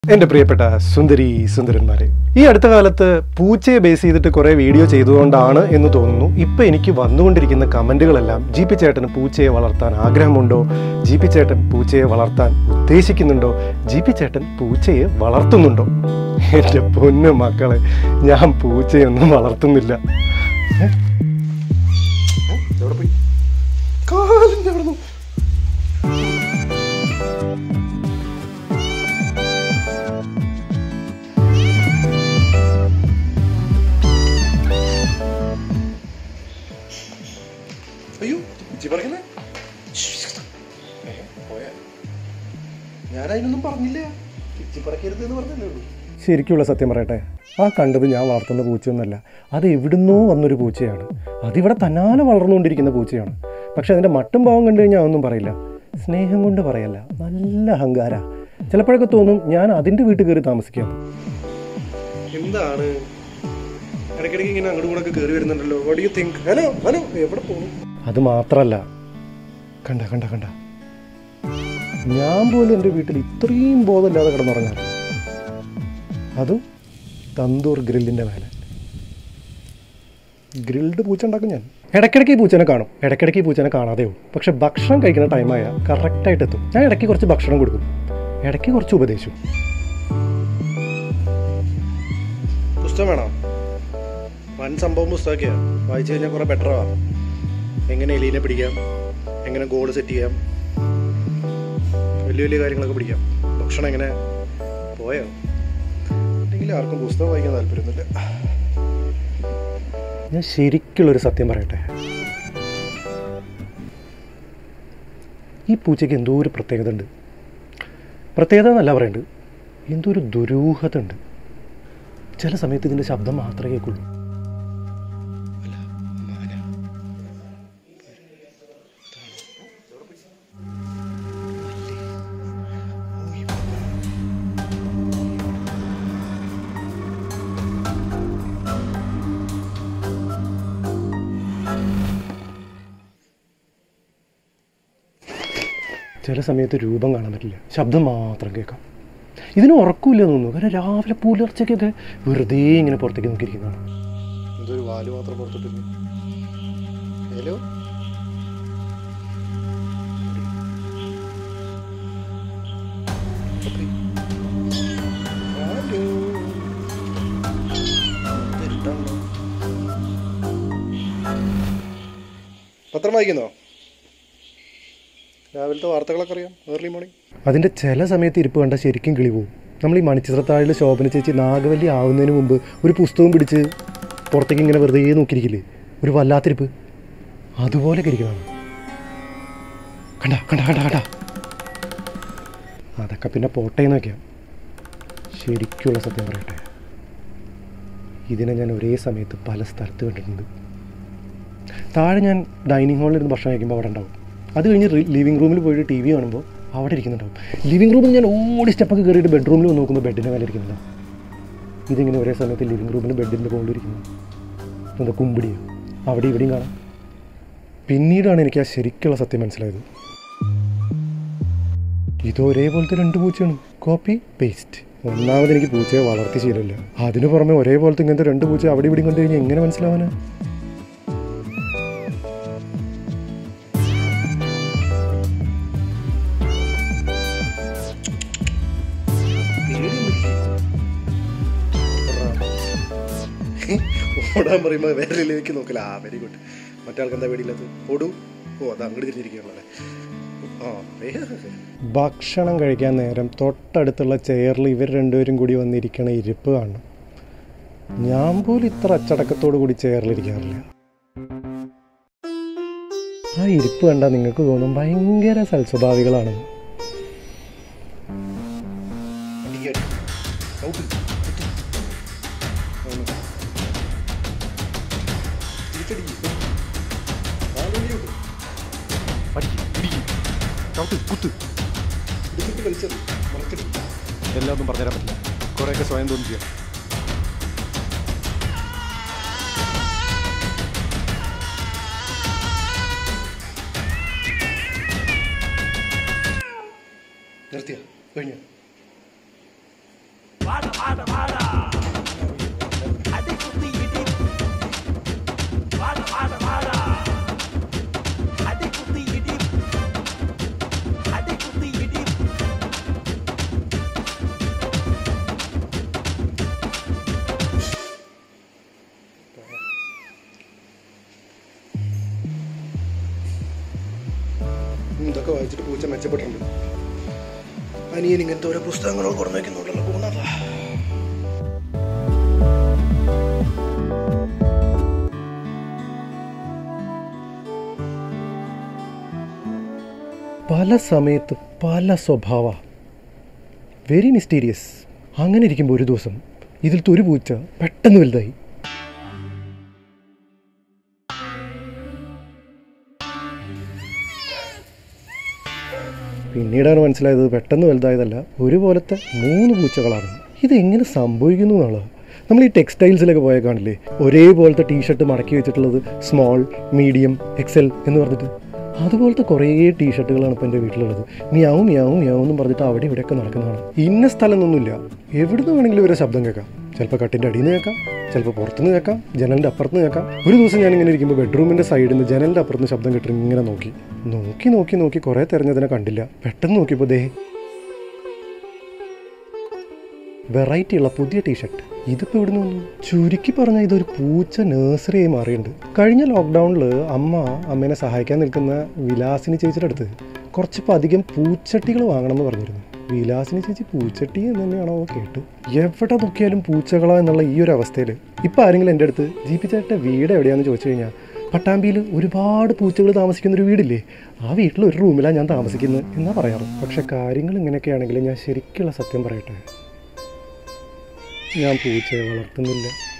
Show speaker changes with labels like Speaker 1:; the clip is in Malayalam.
Speaker 1: എൻ്റെ പ്രിയപ്പെട്ട സുന്ദരി സുന്ദരന്മാരെ ഈ അടുത്ത കാലത്ത് പൂച്ചയെ ബേസ് ചെയ്തിട്ട് കുറേ വീഡിയോ ചെയ്തുകൊണ്ടാണ് എന്ന് തോന്നുന്നു ഇപ്പം എനിക്ക് വന്നുകൊണ്ടിരിക്കുന്ന കമൻറ്റുകളെല്ലാം ജി പി ചേട്ടന് പൂച്ചയെ വളർത്താൻ ആഗ്രഹമുണ്ടോ ജി പി ചേട്ടൻ പൂച്ചയെ വളർത്താൻ ഉദ്ദേശിക്കുന്നുണ്ടോ ജി പി ചേട്ടൻ പൂച്ചയെ വളർത്തുന്നുണ്ടോ എൻ്റെ പൊന്നു മക്കളെ ഞാൻ പൂച്ചയൊന്നും വളർത്തുന്നില്ല ഏ? ഏ? എവിടെ പോയി? കാലിൻ്റെ അവിടെ നിന്ന്
Speaker 2: അയ്യോ ഇച്ചി പറയുന്നേ ഞാനതിനൊന്നും പറഞ്ഞില്ല ഇച്ചി പറക്കരുത് എന്ന് പറഞ്ഞല്ലേ ഉള്ളൂ
Speaker 1: ശരിക്കുള്ള സത്യം പറയട്ടെ ആ കണ്ടത് ഞാൻ വളർത്തുന്ന പൂച്ചയൊന്നുമല്ല അത് എവിടുന്നോ വന്നൊരു പൂച്ചയാണ് അതിവിടെ തന്നാലെ വളർന്നുകൊണ്ടിരിക്കുന്ന പൂച്ചയാണ് പക്ഷെ അതിൻ്റെ മട്ടും ഭാവം കണ്ടു കഴിഞ്ഞാൽ ഒന്നും പറയില്ല സ്നേഹം കൊണ്ട് പറയല്ല നല്ല അഹങ്കാര ചിലപ്പോഴൊക്കെ തോന്നും ഞാൻ അതിൻ്റെ വീട്ടിൽ കയറി താമസിക്കാം
Speaker 2: എന്താണ് ഇടയ്ക്കിടയ്ക്ക് ഇങ്ങനെ അങ്ങോട്ട് കൂടെ കയറി വരുന്നുണ്ടല്ലോ what you think hello hello എവിടെ പോകുന്നു
Speaker 1: അത് മാത്രമല്ല കണ്ട കണ്ട കണ്ട ഞാൻ പോലും എൻ്റെ വീട്ടിൽ ഇത്രയും ബോധമില്ലാതെ കിടന്നുറങ്ങാറില്ല അതും തന്തൂർ ഗ്രില്ലിൻ്റെ മേലെ ഗ്രിൽഡ് പൂച്ച ഉണ്ടാക്കും ഞാൻ ഇടയ്ക്കിടയ്ക്ക് ഈ പൂച്ചനെ കാണും ഇടയ്ക്കിടയ്ക്ക് ഈ പൂച്ചനെ കാണാതെ പോകും പക്ഷെ ഭക്ഷണം കഴിക്കുന്ന ടൈമായ കറക്റ്റായിട്ട് എത്തും ഞാൻ ഇടയ്ക്ക് കുറച്ച് ഭക്ഷണം കൊടുക്കും ഇടയ്ക്ക് കുറച്ച് ഉപദേശിക്കും
Speaker 2: പുസ്തകം വേണോ വൻ സംഭവം പുസ്തകമൊക്കെയാ വായിച്ചു കഴിഞ്ഞാൽ കുറെ ബെറ്റർ ആവാം എങ്ങനെ എലീനെ പിടിക്കാം എങ്ങനെ ഗോൾ സെറ്റ് ചെയ്യാം വലിയ വലിയ കാര്യങ്ങളൊക്കെ പിടിക്കാം ഭക്ഷണം എങ്ങനെ പോയോ അല്ലെങ്കിൽ ആർക്കും പുസ്തകം വായിക്കാൻ താല്പര്യമൊന്നുമില്ല
Speaker 1: ഞാൻ ശരിക്കുള്ളൊരു സത്യം പറയട്ടെ ഈ പൂച്ചയ്ക്ക് എന്തോ ഒരു പ്രത്യേകത ഉണ്ട് പ്രത്യേകത എന്നല്ല പറയുന്നത് എന്തോ ഒരു ദുരൂഹത ഉണ്ട് ചില സമയത്ത് ഇതിൻ്റെ ശബ്ദം മാത്രമേ കേൾക്കുള്ളൂ ചില സമയത്ത് രൂപം കാണാൻ പറ്റില്ല ശബ്ദം മാത്രം കേൾക്കാം ഇതിന് ഉറക്കമില്ല തോന്നുന്നു കാരണം രാവിലെ പുലർച്ചയ്ക്കൊക്കെ വെറുതെ ഇങ്ങനെ പുറത്തേക്ക് നോക്കിയിരിക്കുന്നതാണ്
Speaker 2: എന്തൊരു വാല് മാത്രം പുറത്തിട്ടില്ല ഹലോ ഹലോ ഇരുട്ടാണല്ലോ. പത്രം വായിക്കുന്നോ രാവിലത്തെ വാർത്തകളൊക്കെ അറിയാം ഏർലി മോർണിംഗ്
Speaker 1: അതിൻ്റെ ചില സമയത്ത് ഇരിപ്പ് കണ്ടാൽ ശരിക്കും കിളി പോവും നമ്മൾ ഈ മണിച്ചിത്രത്താഴിൽ ശോഭന ചേച്ചി നാഗവല്ലി ആവുന്നതിന് മുമ്പ് ഒരു പുസ്തകം പിടിച്ച് പുറത്തേക്ക് ഇങ്ങനെ വെറുതെ നോക്കിയിരിക്കില്ലേ ഒരു വല്ലാത്തിരിപ്പ് അതുപോലെ ഇരിക്കുന്നതാണ് കണ്ട കണ്ട കണ്ട കണ്ട അതൊക്കെ പിന്നെ പോട്ടെ എന്നൊക്കെയാ ശരിക്കുള്ള സത്യം പറയട്ടെ ഇതിനെ ഞാൻ ഒരേ സമയത്ത് പല സ്ഥലത്ത് കണ്ടിട്ടുണ്ട് താഴെ ഞാൻ ഡൈനിങ് ഹാളിൽ ഇരുന്ന് ഭക്ഷണം കഴിക്കുമ്പോൾ അവിടെ ഉണ്ടാവും അത് കഴിഞ്ഞ് ലിവിങ് റൂമിൽ പോയിട്ട് ടി വി കാണുമ്പോൾ അവിടെ ഇരിക്കുന്നുണ്ടാവും ലിവിങ് റൂമിൽ ഞാൻ ഓടി സ്റ്റെപ്പൊക്കെ കയറിയിട്ട് ബെഡ്റൂമിൽ വന്ന് നോക്കുമ്പോൾ ബെഡിൻ്റെ മേലെ ഇരിക്കുന്നുണ്ടാവും ഇതിങ്ങനെ ഒരേ സമയത്ത് ലിവിങ് റൂമിലും ബെഡിൻ്റെ മുകളിൽ ഇരിക്കുന്നു എന്താ കുമ്പിടിയോ അവിടെ ഇവിടെയും കാണാം പിന്നീടാണ് എനിക്ക് ആ ശരിക്കുള്ള സത്യം മനസ്സിലായത് ഇത് ഒരേപോലത്തെ രണ്ട് പൂച്ചയാണ് കോപ്പി പേസ്റ്റ് ഒന്നാമത് എനിക്ക് പൂച്ചയെ വളർത്തി ശീലമില്ല അതിനു പുറമെ ഒരേപോലത്തെ ഇങ്ങനത്തെ രണ്ട് പൂച്ച അവിടെ ഇവിടെയും കണ്ടു കഴിഞ്ഞാൽ എങ്ങനെ മനസ്സിലാവാനാ
Speaker 2: ഓടാൻ പറയുമ്പോൾ വേറെ ലെവലിലേക്ക് നോക്കില്ല ആ വെരി ഗുഡ് മറ്റാൾക്ക് എന്താ പേടിയില്ലാത്തത് ഓടൂ ഓ അത് അങ്ങോട്ട് തിരിഞ്ഞിരിക്കുകയാണല്ലേ ആ ഏ,
Speaker 1: ഭക്ഷണം കഴിക്കാൻ നേരം തൊട്ടടുത്തുള്ള ചെയറിൽ ഇവർ രണ്ടുപേരും കൂടി വന്നിരിക്കണ ഇരിപ്പ് കാണണം ഞാൻ പോലും ഇത്ര അച്ചടക്കത്തോടു കൂടി ചെയറിലിരിക്കാറില്ല ആ ഇരിപ്പ് കണ്ടാൽ നിങ്ങൾക്ക് തോന്നും ഭയങ്കര സൽസ്വഭാവികളാണ്
Speaker 2: അടിക്കടി. ഔട്ട്. കുത്ത്. ആണ്. തിരിച്ചടി. നാല് വഴി ഉണ്ട്. എടുത്തിട്ട് വലിച്ചെറി. മറക്കരുത്.
Speaker 1: എല്ലാം ഒന്നും പറഞ്ഞുതരാൻ പറ്റില്ല കുറേയൊക്കെ സ്വയം തോന്നിക്കുക
Speaker 2: നിർത്തിയോ കഴിഞ്ഞോ ഉം, ഇതൊക്കെ വായിച്ചിട്ട് പൂച്ച മെച്ചപ്പെട്ടിട്ടുണ്ട് അനിയൻ ഇങ്ങനത്തെ ഓരോ പുസ്തകങ്ങളോ കുറഞ്ഞു വയ്ക്കുന്നുണ്ടല്ലോ പോകുന്നതാ
Speaker 1: പല സമയത്ത് പല സ്വഭാവ വെരി മിസ്റ്റീരിയസ് അങ്ങനെ ഇരിക്കുമ്പോൾ ഒരു ദിവസം ഇതിലത്തെ ഒരു പൂച്ച പെട്ടെന്ന് വലുതായി പിന്നീടാണ് മനസ്സിലായത് പെട്ടെന്ന് വലുതായതല്ല ഒരുപോലത്തെ മൂന്ന് പൂച്ചകളാണ് ഇതെങ്ങനെ സംഭവിക്കുന്നു എന്നുള്ളത് നമ്മൾ ഈ ടെക്സ്റ്റൈൽസിലൊക്കെ പോയാൽ കാണില്ലേ ഒരേപോലത്തെ ടീഷർട്ട് മടക്കി വെച്ചിട്ടുള്ളത് സ്മോൾ മീഡിയം എക്സൽ എന്ന് പറഞ്ഞിട്ട് അതുപോലത്തെ കുറേ ടീഷർട്ടുകളാണ് ഇപ്പോൾ എൻ്റെ വീട്ടിലുള്ളത് മിയാവും മിയാവും മിയാവും എന്നും പറഞ്ഞിട്ട് അവിടെ ഇവിടെയൊക്കെ നടക്കുന്നതാണ് ഇന്ന സ്ഥലം എന്നൊന്നുമില്ല എവിടുന്ന് വേണമെങ്കിലും ഇവരെ ശബ്ദം കേൾക്കാം ചിലപ്പോൾ കട്ടിൻ്റെ അടിയിൽ നിന്ന് കേൾക്കാം ചിലപ്പോൾ പുറത്തുനിന്ന് കേൾക്കാം ജനലിൻ്റെ അപ്പുറത്ത് കേൾക്കാം ഒരു ദിവസം ഞാൻ ഇങ്ങനെ ഇരിക്കുമ്പോൾ ബെഡ്റൂമിൻ്റെ സൈഡിൽ നിന്ന് ജനലിൻ്റെ അപ്പുറത്ത് നിന്ന് ശബ്ദം കേട്ടിട്ട് ഇങ്ങനെ നോക്കി നോക്കി നോക്കി നോക്കി കുറേ തിരഞ്ഞതിനെ കണ്ടില്ല പെട്ടെന്ന് നോക്കിയപ്പോൾ ദേ വെറൈറ്റി ഉള്ള പുതിയ ടീഷർട്ട് ഇതിപ്പോൾ ഇവിടെ നിന്ന് ചുരുക്കി പറഞ്ഞാൽ ഇതൊരു പൂച്ച നഴ്സറിയായി മാറിയിട്ടുണ്ട് കഴിഞ്ഞ ലോക്ക്ഡൗണിൽ അമ്മ അമ്മേനെ സഹായിക്കാൻ നിൽക്കുന്ന വിലാസിനി ചേച്ചിയുടെ അടുത്ത് കുറച്ചിപ്പോൾ അധികം പൂച്ചട്ടികൾ വാങ്ങണമെന്ന് പറഞ്ഞിരുന്നു വിലാസിനി ചേച്ചി പൂച്ചട്ടി എന്ന് തന്നെയാണോ കേട്ട് എവിടെ നോക്കിയാലും പൂച്ചകളാ എന്നുള്ള ഈ ഒരു അവസ്ഥയിൽ ഇപ്പോൾ ആരെങ്കിലും എൻ്റെ അടുത്ത് ജി പി ചേട്ടൻ്റെ വീട് എവിടെയാണെന്ന് ചോദിച്ചു കഴിഞ്ഞാൽ പട്ടാമ്പിയിൽ ഒരുപാട് പൂച്ചകൾ താമസിക്കുന്ന ഒരു വീടില്ലേ ആ വീട്ടിൽ ഒരു റൂമിലാണ് ഞാൻ താമസിക്കുന്നത് എന്നാ പറയാറ് പക്ഷെ കാര്യങ്ങൾ ഇങ്ങനെയൊക്കെയാണെങ്കിൽ ഞാൻ ശരിക്കുള്ള സത്യം പറയട്ടെ ഞാൻ പൂച്ചയെ വളർത്തുന്നില്ല